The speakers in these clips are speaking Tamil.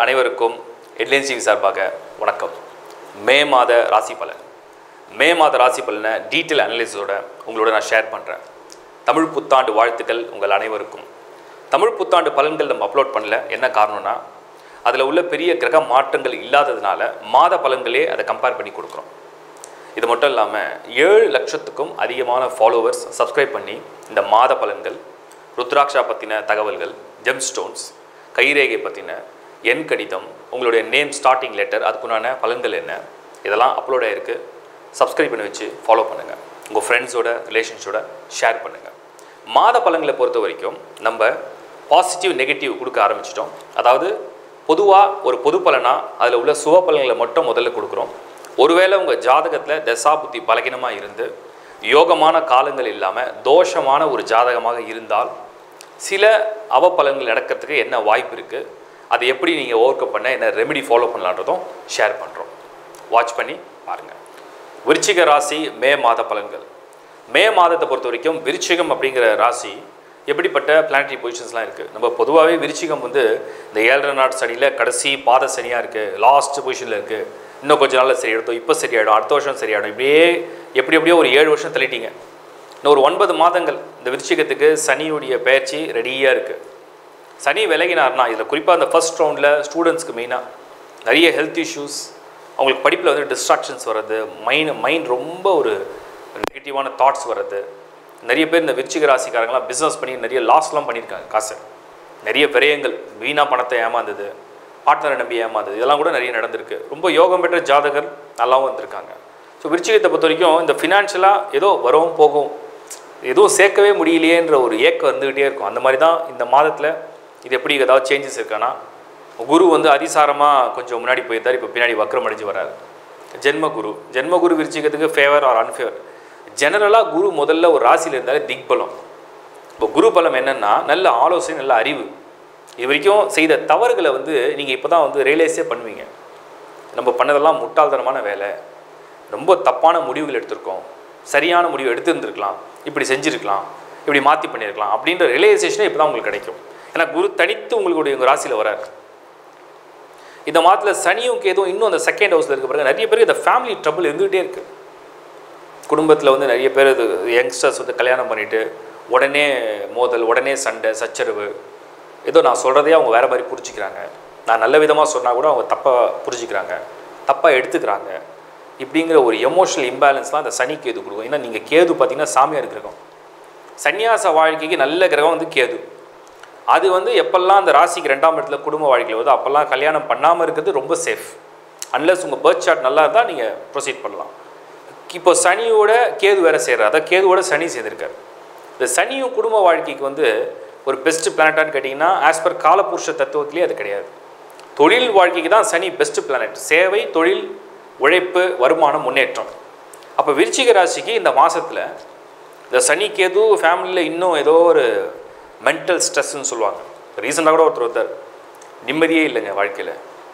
அனைவருக்கும் ஹெட்லைன்ஸ் டிவி சார்பாக வணக்கம் மே மாத ராசி பலன் மே மாத ராசி பலனை டீட்டெயில் அனலிஸோட உங்களோட நான் ஷேர் பண்ணுறேன் தமிழ் புத்தாண்டு வாழ்த்துக்கள் உங்கள் அனைவருக்கும் தமிழ் புத்தாண்டு பலன்கள் நம்ம அப்லோட் பண்ணல என்ன காரணம்னா அதில் உள்ள பெரிய கிரக மாற்றங்கள் இல்லாததுனால மாத பலன்களே அதை கம்பேர் பண்ணி கொடுக்குறோம் இது மட்டும் இல்லாமல் ஏழு லட்சத்துக்கும் அதிகமான ஃபாலோவர்ஸ் சப்ஸ்கிரைப் பண்ணி இந்த மாத பலன்கள் ருத்ராட்சா பற்றின தகவல்கள் ஜெம் ஸ்டோன்ஸ் கைரேகை பற்றின எண் கடிதம் உங்களுடைய நேம் ஸ்டார்டிங் லெட்டர் அதுக்குண்டான பலன்கள் என்ன இதெல்லாம் அப்லோட் ஆகிருக்கு சப்ஸ்கிரைப் பண்ணி வச்சு ஃபாலோ பண்ணுங்கள் உங்கள் ஃப்ரெண்ட்ஸோட ரிலேஷன்ஸோட ஷேர் பண்ணுங்கள் மாத பலன்களை பொறுத்த வரைக்கும் நம்ம பாசிட்டிவ் நெகட்டிவ் கொடுக்க ஆரம்பிச்சிட்டோம் அதாவது பொதுவாக ஒரு பொது பலனாக அதில் உள்ள சுப பலன்களை மட்டும் முதல்ல கொடுக்குறோம் ஒருவேளை உங்கள் ஜாதகத்தில் தசாபுத்தி பலகீனமாக இருந்து யோகமான காலங்கள் இல்லாமல் தோஷமான ஒரு ஜாதகமாக இருந்தால் சில அவப்பலன்கள் நடக்கிறதுக்கு என்ன வாய்ப்பு இருக்குது அதை எப்படி நீங்கள் ஓவர் கம் பண்ண என்ன ரெமெடி ஃபாலோ பண்ணலான்றதும் ஷேர் பண்ணுறோம் வாட்ச் பண்ணி பாருங்கள் விருச்சிக ராசி மே மாத பலன்கள் மே மாதத்தை பொறுத்த வரைக்கும் விருச்சிகம் அப்படிங்கிற ராசி எப்படிப்பட்ட பிளானட்டரி பொசிஷன்ஸ்லாம் இருக்குது நம்ம பொதுவாகவே விருச்சிகம் வந்து இந்த ஏழரை நாட் சனியில் கடைசி பாத சனியாக இருக்குது லாஸ்ட் பொசிஷனில் இருக்குது இன்னும் கொஞ்ச நாளில் சரி எடுத்தோம் இப்போ சரியாயிடும் அடுத்த வருஷம் சரியாயிடும் இப்படியே எப்படி எப்படியோ ஒரு ஏழு வருஷம் தள்ளிட்டீங்க இன்னும் ஒரு ஒன்பது மாதங்கள் இந்த விருச்சிகத்துக்கு சனியுடைய பயிற்சி ரெடியாக இருக்குது சனி விலகினார்னா இதில் குறிப்பாக அந்த ஃபர்ஸ்ட் ரவுண்டில் ஸ்டூடெண்ட்ஸ்க்கு மெயினாக நிறைய ஹெல்த் இஷ்யூஸ் அவங்களுக்கு படிப்பில் வந்து டிஸ்ட்ராக்ஷன்ஸ் வர்றது மைண்ட் மைண்ட் ரொம்ப ஒரு நெகட்டிவான தாட்ஸ் வர்றது நிறைய பேர் இந்த விருச்சிக ராசிக்காரங்களாம் பிஸ்னஸ் பண்ணி நிறைய லாஸ்லாம் பண்ணியிருக்காங்க காசை நிறைய விரயங்கள் வீணாக பணத்தை ஏமாந்தது பார்ட்னரை நம்பி ஏமாந்தது இதெல்லாம் கூட நிறைய நடந்திருக்கு ரொம்ப யோகம் பெற்ற ஜாதகர் நல்லாவும் வந்திருக்காங்க ஸோ விருச்சிகத்தை பொறுத்த வரைக்கும் இந்த ஃபினான்ஷியலாக ஏதோ வரும் போகும் எதுவும் சேர்க்கவே முடியலையேன்ற ஒரு ஏக்கம் வந்துக்கிட்டே இருக்கும் அந்த மாதிரி தான் இந்த மாதத்தில் இது எப்படி ஏதாவது சேஞ்சஸ் இருக்கானா குரு வந்து அதிசாரமாக கொஞ்சம் முன்னாடி போயிருந்தார் இப்போ பின்னாடி வக்ரம் அடைஞ்சு வராரு ஜென்ம குரு ஜென்ம குரு விருச்சிகத்துக்கு ஃபேவர் ஆர் அன்ஃபேவர் ஜெனரலாக குரு முதல்ல ஒரு ராசியில் இருந்தாலே திக்பலம் இப்போ குரு பலம் என்னென்னா நல்ல ஆலோசனை நல்ல அறிவு இது வரைக்கும் செய்த தவறுகளை வந்து நீங்கள் இப்போ தான் வந்து ரியலைஸே பண்ணுவீங்க நம்ம பண்ணதெல்லாம் முட்டாள்தனமான வேலை ரொம்ப தப்பான முடிவுகள் எடுத்திருக்கோம் சரியான முடிவு எடுத்திருந்துருக்கலாம் இப்படி செஞ்சுருக்கலாம் இப்படி மாற்றி பண்ணியிருக்கலாம் அப்படின்ற ரியலைசேஷனே இப்போ தான் உங்களுக்கு கிடைக்கும் ஏன்னா குரு தனித்து உங்களுடைய உங்கள் ராசியில் வரார் இந்த மாதத்தில் சனியும் கேதும் இன்னும் அந்த செகண்ட் ஹவுஸில் இருக்க பிறகு நிறைய பேருக்கு இந்த ஃபேமிலி ட்ரபிள் இருந்துகிட்டே இருக்குது குடும்பத்தில் வந்து நிறைய பேர் இது யங்ஸ்டர்ஸ் வந்து கல்யாணம் பண்ணிவிட்டு உடனே மோதல் உடனே சண்டை சச்சரவு ஏதோ நான் சொல்கிறதே அவங்க வேறு மாதிரி புரிஞ்சுக்கிறாங்க நான் நல்ல விதமாக சொன்னால் கூட அவங்க தப்பாக புரிஞ்சுக்கிறாங்க தப்பாக எடுத்துக்கிறாங்க இப்படிங்கிற ஒரு எமோஷனல் இம்பேலன்ஸ்லாம் அந்த சனி கேது கொடுக்கும் ஏன்னா நீங்கள் கேது பார்த்தீங்கன்னா சாமியார் கிரகம் சன்னியாச வாழ்க்கைக்கு நல்ல கிரகம் வந்து கேது அது வந்து எப்பெல்லாம் அந்த ராசிக்கு ரெண்டாம் இடத்துல குடும்ப வாழ்க்கையில் வருதோ அப்போல்லாம் கல்யாணம் பண்ணாமல் இருக்கிறது ரொம்ப சேஃப் அன்லஸ் உங்கள் பர்த் சார்ட் நல்லா இருந்தால் நீங்கள் ப்ரொசீட் பண்ணலாம் இப்போ சனியோட கேது வேறு சேர்றாரு அதான் கேதுவோட சனி சேர்ந்திருக்காரு இந்த சனியும் குடும்ப வாழ்க்கைக்கு வந்து ஒரு பெஸ்ட் பிளானட்டான்னு கேட்டிங்கன்னா ஆஸ் பர் காலபுருஷ தத்துவத்திலே அது கிடையாது தொழில் வாழ்க்கைக்கு தான் சனி பெஸ்ட் பிளானட் சேவை தொழில் உழைப்பு வருமானம் முன்னேற்றம் அப்போ விருச்சிக ராசிக்கு இந்த மாதத்தில் இந்த சனி கேது ஃபேமிலியில் இன்னும் ஏதோ ஒரு மென்டல் ஸ்ட்ரெஸ்ன்னு சொல்லுவாங்க ரீசெண்டாக கூட ஒருத்தர் ஒருத்தர் நிம்மதியே இல்லைங்க வாழ்க்கையில்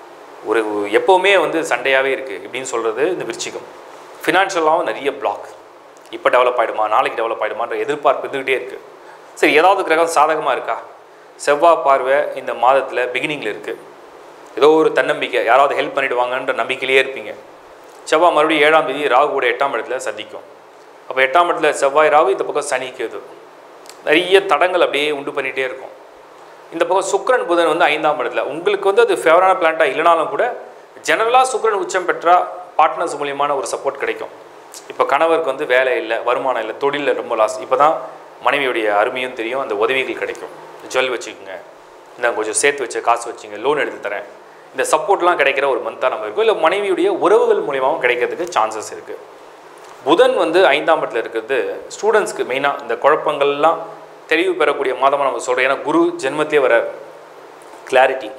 ஒரு எப்போவுமே வந்து சண்டையாகவே இருக்குது இப்படின்னு சொல்கிறது இந்த விருச்சிகம் ஃபினான்ஷியலாகவும் நிறைய பிளாக் இப்போ டெவலப் ஆகிடுமா நாளைக்கு டெவலப் ஆகிடுமான்ற எதிர்பார்ப்பு இருந்துகிட்டே இருக்குது சரி ஏதாவது கிரகம் சாதகமாக இருக்கா செவ்வாய் பார்வை இந்த மாதத்தில் பிகினிங்கில் இருக்குது ஏதோ ஒரு தன்னம்பிக்கை யாராவது ஹெல்ப் பண்ணிவிடுவாங்கன்ற நம்பிக்கையிலே இருப்பீங்க செவ்வாய் மறுபடியும் ஏழாம் தேதி ராகு கூட எட்டாம் இடத்துல சந்திக்கும் அப்போ எட்டாம் இடத்துல செவ்வாய் ராகு இந்த பக்கம் சனி கேது நிறைய தடங்கள் அப்படியே உண்டு பண்ணிகிட்டே இருக்கும் இந்த பக்கம் சுக்கரன் புதன் வந்து ஐந்தாம் இடத்துல உங்களுக்கு வந்து அது ஃபேவரான பிளான்ட்டாக இல்லைனாலும் கூட ஜெனரலாக சுக்கரன் உச்சம் பெற்றால் பார்ட்னர்ஸ் மூலியமான ஒரு சப்போர்ட் கிடைக்கும் இப்போ கணவருக்கு வந்து வேலை இல்லை வருமானம் இல்லை தொழிலில் ரொம்ப லாஸ் இப்போ தான் மனைவியுடைய அருமையும் தெரியும் அந்த உதவிகள் கிடைக்கும் ஜுவல் வச்சுக்கோங்க இந்த கொஞ்சம் சேர்த்து வச்ச காசு வச்சுங்க லோன் எடுத்து தரேன் இந்த சப்போர்ட்லாம் கிடைக்கிற ஒரு மந்தாக நம்ம இருக்கும் இல்லை மனைவியுடைய உறவுகள் மூலியமாகவும் கிடைக்கிறதுக்கு சான்சஸ் இருக்குது புதன் வந்து ஐந்தாம் இடத்துல இருக்கிறது ஸ்டூடெண்ட்ஸ்க்கு மெயினாக இந்த குழப்பங்கள்லாம் தெளிவு பெறக்கூடிய மாதமாக நம்ம சொல்கிறோம் ஏன்னா குரு ஜென்மத்திலே வர கிளாரிட்டி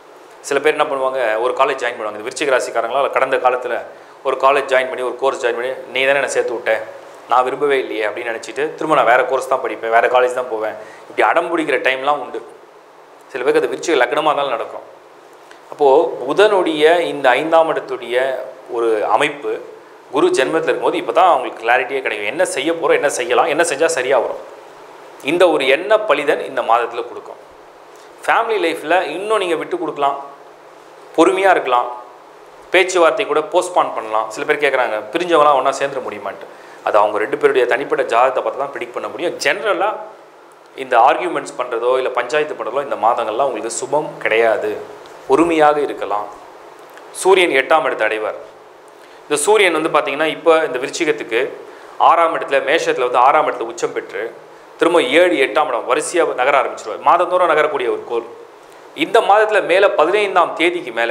சில பேர் என்ன பண்ணுவாங்க ஒரு காலேஜ் ஜாயின் பண்ணுவாங்க இந்த விருச்சிக ராசிக்காரங்களாம் கடந்த காலத்தில் ஒரு காலேஜ் ஜாயின் பண்ணி ஒரு கோர்ஸ் ஜாயின் பண்ணி நீ தானே என்னை சேர்த்து விட்டேன் நான் விரும்பவே இல்லையே அப்படின்னு நினச்சிட்டு திரும்ப நான் வேறு கோர்ஸ் தான் படிப்பேன் வேறு காலேஜ் தான் போவேன் இப்படி அடம் பிடிக்கிற டைம்லாம் உண்டு சில பேருக்கு அது விருச்சிக லக்னமாக இருந்தாலும் நடக்கும் அப்போது புதனுடைய இந்த ஐந்தாம் இடத்துடைய ஒரு அமைப்பு குரு ஜென்மத்தில் இருக்கும்போது இப்போ தான் அவங்களுக்கு கிளாரிட்டியே கிடைக்கும் என்ன செய்ய போகிறோம் என்ன செய்யலாம் என்ன செஞ்சால் சரியாக வரும் இந்த ஒரு எண்ண பலிதன் இந்த மாதத்தில் கொடுக்கும் ஃபேமிலி லைஃப்பில் இன்னும் நீங்கள் விட்டு கொடுக்கலாம் பொறுமையாக இருக்கலாம் பேச்சுவார்த்தை கூட போஸ்ட்பான் பண்ணலாம் சில பேர் கேட்குறாங்க பிரிஞ்சவங்களாம் ஒன்றா சேர்ந்துட முடியுமான்ட்டு அது அவங்க ரெண்டு பேருடைய தனிப்பட்ட ஜாதகத்தை பார்த்து தான் ப்ரிடிக் பண்ண முடியும் ஜென்ரலாக இந்த ஆர்கியூமெண்ட்ஸ் பண்ணுறதோ இல்லை பஞ்சாயத்து பண்ணுறதோ இந்த மாதங்கள்லாம் உங்களுக்கு சுபம் கிடையாது பொறுமையாக இருக்கலாம் சூரியன் எட்டாம் இடத்தை அடைவார் இந்த சூரியன் வந்து பார்த்திங்கன்னா இப்போ இந்த விருச்சிகத்துக்கு ஆறாம் இடத்துல மேஷத்தில் வந்து ஆறாம் இடத்துல உச்சம் பெற்று திரும்ப ஏழு எட்டாம் இடம் வரிசையாக நகர ஆரம்பிச்சிருவார் மாதந்தோறும் நகரக்கூடிய ஒரு கோல் இந்த மாதத்தில் மேலே பதினைந்தாம் தேதிக்கு மேலே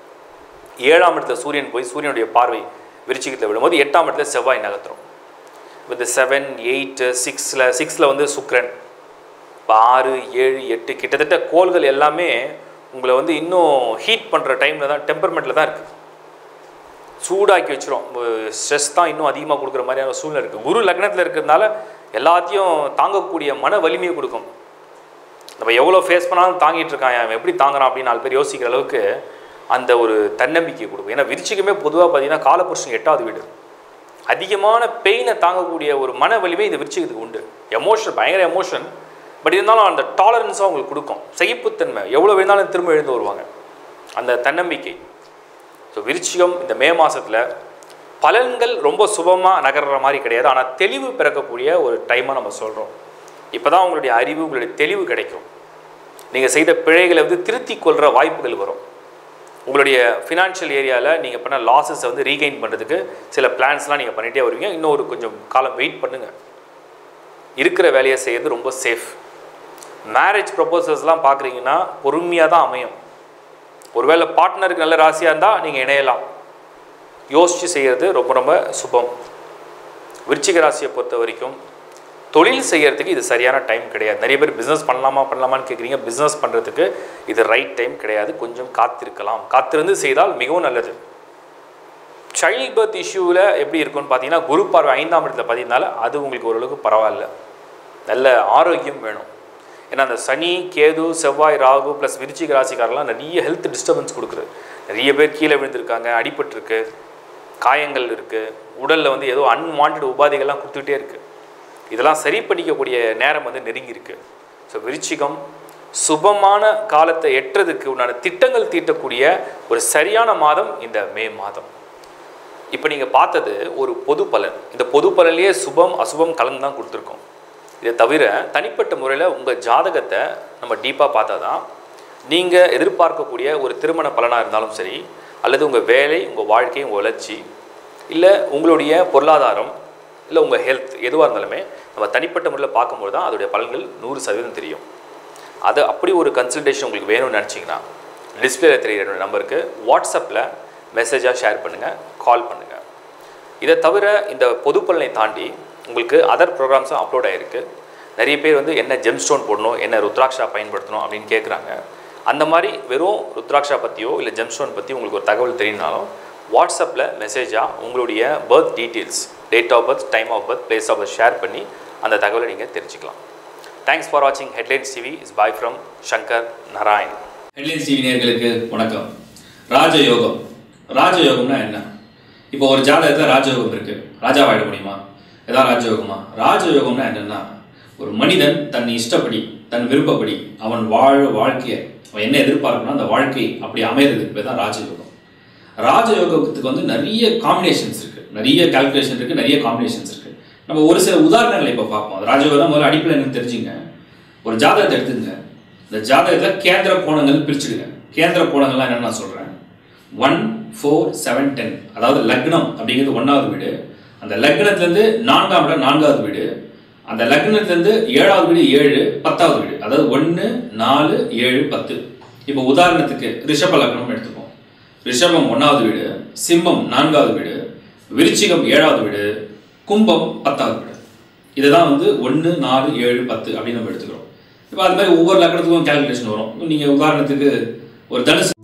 ஏழாம் இடத்துல சூரியன் போய் சூரியனுடைய பார்வை விருச்சிகத்தில் விடும்போது எட்டாம் இடத்துல செவ்வாய் நகர்த்துறோம் இந்த செவன் எயிட்டு சிக்ஸில் சிக்ஸில் வந்து சுக்ரன் இப்போ ஆறு ஏழு எட்டு கிட்டத்தட்ட கோள்கள் எல்லாமே உங்களை வந்து இன்னும் ஹீட் பண்ணுற டைமில் தான் டெம்பர்மெண்ட்டில் தான் இருக்குது சூடாக்கி வச்சிரும் ஸ்ட்ரெஸ் தான் இன்னும் அதிகமாக கொடுக்குற மாதிரியான சூழ்நிலை இருக்குது குரு லக்னத்தில் இருக்கிறதுனால எல்லாத்தையும் தாங்கக்கூடிய மன வலிமையை கொடுக்கும் நம்ம எவ்வளோ ஃபேஸ் பண்ணாலும் தாங்கிட்டு இருக்கான் அவன் எப்படி தாங்குறான் அப்படின்னு நாலு பேர் யோசிக்கிற அளவுக்கு அந்த ஒரு தன்னம்பிக்கை கொடுக்கும் ஏன்னா விருச்சிகமே பொதுவாக பார்த்தீங்கன்னா காலபுருஷன் எட்டாவது வீடு அதிகமான பெயினை தாங்கக்கூடிய ஒரு மன வலிமை இந்த விருச்சிகத்துக்கு உண்டு எமோஷன் பயங்கர எமோஷன் பட் இருந்தாலும் அந்த டாலரன்ஸாக அவங்களுக்கு கொடுக்கும் சகிப்புத்தன்மை எவ்வளோ வேணாலும் திரும்ப எழுந்து வருவாங்க அந்த தன்னம்பிக்கை ஸோ விருச்சிகம் இந்த மே மாதத்தில் பலன்கள் ரொம்ப சுபமாக நகர்ற மாதிரி கிடையாது ஆனால் தெளிவு பிறக்கக்கூடிய ஒரு டைமாக நம்ம சொல்கிறோம் இப்போ தான் உங்களுடைய அறிவு உங்களுடைய தெளிவு கிடைக்கும் நீங்கள் செய்த பிழைகளை வந்து திருத்திக் கொள்கிற வாய்ப்புகள் வரும் உங்களுடைய ஃபினான்ஷியல் ஏரியாவில் நீங்கள் பண்ண லாஸஸை வந்து ரீகெயின் பண்ணுறதுக்கு சில பிளான்ஸ்லாம் நீங்கள் பண்ணிகிட்டே வருவீங்க இன்னும் ஒரு கொஞ்சம் காலம் வெயிட் பண்ணுங்கள் இருக்கிற வேலையை செய்கிறது ரொம்ப சேஃப் மேரேஜ் ப்ரப்போசல்ஸ்லாம் பார்க்குறீங்கன்னா பொறுமையாக தான் அமையும் ஒருவேளை பார்ட்னருக்கு நல்ல ராசியாக இருந்தால் நீங்கள் இணையலாம் யோசித்து செய்கிறது ரொம்ப ரொம்ப சுபம் விருச்சிக ராசியை பொறுத்த வரைக்கும் தொழில் செய்கிறதுக்கு இது சரியான டைம் கிடையாது நிறைய பேர் பிஸ்னஸ் பண்ணலாமா பண்ணலாமான்னு கேட்குறீங்க பிஸ்னஸ் பண்ணுறதுக்கு இது ரைட் டைம் கிடையாது கொஞ்சம் காத்திருக்கலாம் காத்திருந்து செய்தால் மிகவும் நல்லது சைல்ட் பர்த் இஷ்யூவில் எப்படி இருக்கும்னு பார்த்தீங்கன்னா குரு பார்வை ஐந்தாம் இடத்துல பார்த்தீங்கனால அது உங்களுக்கு ஓரளவுக்கு பரவாயில்ல நல்ல ஆரோக்கியம் வேணும் ஏன்னா அந்த சனி கேது செவ்வாய் ராகு ப்ளஸ் விருச்சிக ராசிக்காரெல்லாம் நிறைய ஹெல்த் டிஸ்டர்பன்ஸ் கொடுக்குது நிறைய பேர் கீழே விழுந்திருக்காங்க அடிபட்டிருக்கு காயங்கள் இருக்குது உடலில் வந்து ஏதோ அன்வான்ட் உபாதைகள்லாம் கொடுத்துக்கிட்டே இருக்குது இதெல்லாம் சரி பண்ணிக்கக்கூடிய நேரம் வந்து நெருங்கி இருக்கு ஸோ விருச்சிகம் சுபமான காலத்தை எட்டுறதுக்கு உண்டான திட்டங்கள் தீட்டக்கூடிய ஒரு சரியான மாதம் இந்த மே மாதம் இப்போ நீங்கள் பார்த்தது ஒரு பொது பலன் இந்த பொது பலன்லேயே சுபம் அசுபம் கலந்து தான் கொடுத்துருக்கோம் இதை தவிர தனிப்பட்ட முறையில் உங்கள் ஜாதகத்தை நம்ம டீப்பாக பார்த்தா தான் நீங்கள் எதிர்பார்க்கக்கூடிய ஒரு திருமண பலனாக இருந்தாலும் சரி அல்லது உங்கள் வேலை உங்கள் வாழ்க்கை உங்கள் வளர்ச்சி இல்லை உங்களுடைய பொருளாதாரம் இல்லை உங்கள் ஹெல்த் எதுவாக இருந்தாலுமே நம்ம தனிப்பட்ட முறையில் பார்க்கும்போது தான் அதோடைய பலன்கள் நூறு சதவீதம் தெரியும் அது அப்படி ஒரு கன்சல்டேஷன் உங்களுக்கு வேணும்னு நினச்சிங்கன்னா டிஸ்பிளேல தெரிகிற என்னோட நம்பருக்கு வாட்ஸ்அப்பில் மெசேஜாக ஷேர் பண்ணுங்கள் கால் பண்ணுங்கள் இதை தவிர இந்த பொது பலனை தாண்டி உங்களுக்கு அதர் ப்ரோக்ராம்ஸும் அப்லோட் ஆகிருக்கு நிறைய பேர் வந்து என்ன ஜெம்ஸ்டோன் போடணும் என்ன ருத்ராட்சா பயன்படுத்தணும் அப்படின்னு கேட்குறாங்க அந்த மாதிரி வெறும் ருத்ராட்சா பற்றியோ இல்லை ஜெம்ஸ்டோன் பற்றி உங்களுக்கு ஒரு தகவல் தெரியுனாலும் வாட்ஸ்அப்பில் மெசேஜாக உங்களுடைய birth details date of birth time of birth place of birth share பண்ணி அந்த தகவலை நீங்கள் தெரிஞ்சுக்கலாம் தேங்க்ஸ் ஃபார் வாட்சிங் headlines TV is bye from Shankar Narayan headlines TV நேயர்களுக்கு வணக்கம் ராஜயோகம் ராஜயோகம்னா என்ன இப்போ ஒரு ஜாதகத்தில் ராஜயோகம் இருக்கு ராஜாவாயிட முடியுமா ஏதாவது ராஜயோகமா ராஜயோகம்னா என்னன்னா ஒரு மனிதன் தன் இஷ்டப்படி தன் விருப்பப்படி அவன் வாழ வாழ்க்கையை அவன் என்ன எதிர்பார்க்கணும் அந்த வாழ்க்கை அப்படி அமைகிறதுக்கு பேர் தான் ராஜயோகம் ராஜயோகத்துக்கு வந்து நிறைய காம்பினேஷன்ஸ் இருக்கு நிறைய கால்குலேஷன் இருக்கு நிறைய காம்பினேஷன்ஸ் இருக்கு நம்ம ஒரு சில உதாரணங்களை இப்போ பார்ப்போம் அது ராஜயோகம் தான் முதல்ல அடிப்படையில் எனக்கு தெரிஞ்சுங்க ஒரு ஜாதகத்தை எடுத்துங்க இந்த ஜாதகத்தில் கேந்திர கோணங்கள் பிரிச்சுடுங்க கேந்திர கோணங்கள்லாம் என்னன்னு நான் சொல்கிறேன் ஒன் ஃபோர் செவன் டென் அதாவது லக்னம் அப்படிங்கிறது ஒன்றாவது வீடு அந்த லக்னத்துலேருந்து நான்காம் இடம் நான்காவது வீடு அந்த லக்னத்துலேருந்து ஏழாவது வீடு ஏழு பத்தாவது வீடு அதாவது ஒன்று நாலு ஏழு பத்து இப்போ உதாரணத்துக்கு ரிஷப லக்னம் எடுத்துப்போம் ரிஷபம் ஒன்றாவது வீடு சிம்மம் நான்காவது வீடு விருச்சிகம் ஏழாவது வீடு கும்பம் பத்தாவது வீடு இதுதான் வந்து ஒன்று நாலு ஏழு பத்து அப்படின்னு நம்ம எடுத்துக்கிறோம் இப்போ அது மாதிரி ஒவ்வொரு லக்கணத்துக்கும் கேல்குலேஷன் வரும் நீங்கள் உதாரணத்துக்கு ஒரு தனுசு